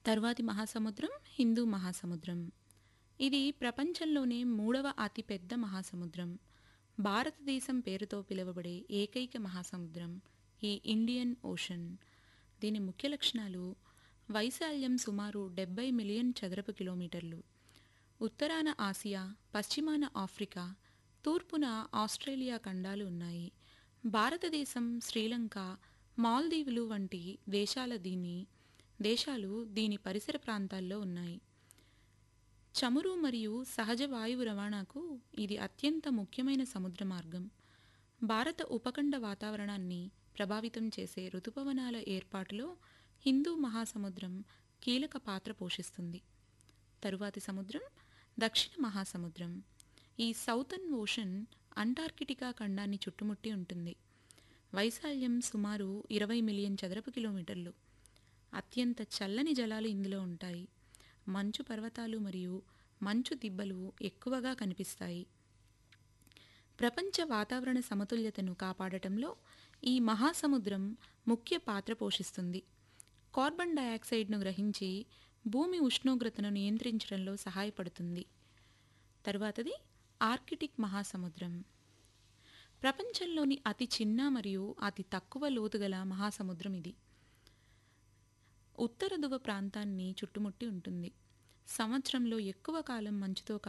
తర్వాతి మహాసముద్రం హిందూ మహాసముద్రం ఇది ప్రపంచంలోనే మూడవ అతిపెద్ద మహాసముద్రం భారతదేశం పేరుతో పిలువబడే ఏకైక మహాసముద్రం ఈ ఇండియన్ ఓషన్ దీని ముఖ్య లక్షణాలు వైశాల్యం సుమారు డెబ్బై మిలియన్ చదరపు కిలోమీటర్లు ఉత్తరాన ఆసియా పశ్చిమాన ఆఫ్రికా తూర్పున ఆస్ట్రేలియా ఖండాలు ఉన్నాయి భారతదేశం శ్రీలంక మాల్దీవులు వంటి దేశాల దీని దేశాలు దీని పరిసర ప్రాంతాల్లో ఉన్నాయి చమురు మరియు సహజ వాయువు రవాణాకు ఇది అత్యంత ముఖ్యమైన సముద్ర మార్గం భారత ఉపఖండ వాతావరణాన్ని ప్రభావితం చేసే ఋతుపవనాల ఏర్పాటులో హిందూ మహాసముద్రం కీలక పాత్ర పోషిస్తుంది తరువాతి సముద్రం దక్షిణ మహాసముద్రం ఈ సౌతర్న్ ఓషన్ అంటార్కిటికా ఖండాన్ని చుట్టుముట్టి ఉంటుంది వైశాల్యం సుమారు ఇరవై మిలియన్ చదరపు కిలోమీటర్లు అత్యంత చల్లని జలాలు ఇందులో ఉంటాయి మంచు పర్వతాలు మరియు మంచు దిబ్బలు ఎక్కువగా కనిపిస్తాయి ప్రపంచ వాతావరణ సమతుల్యతను కాపాడటంలో ఈ మహాసముద్రం ముఖ్య పాత్ర పోషిస్తుంది కార్బన్ డయాక్సైడ్ను గ్రహించి భూమి ఉష్ణోగ్రతను నియంత్రించడంలో సహాయపడుతుంది తరువాతది ఆర్కిటిక్ మహాసముద్రం ప్రపంచంలోని అతి చిన్న మరియు అతి తక్కువ లోతుగల మహాసముద్రం ఇది ఉత్తర ధృవ ప్రాంతాన్ని చుట్టుముట్టి ఉంటుంది సంవత్సరంలో ఎక్కువ కాలం మంచుతో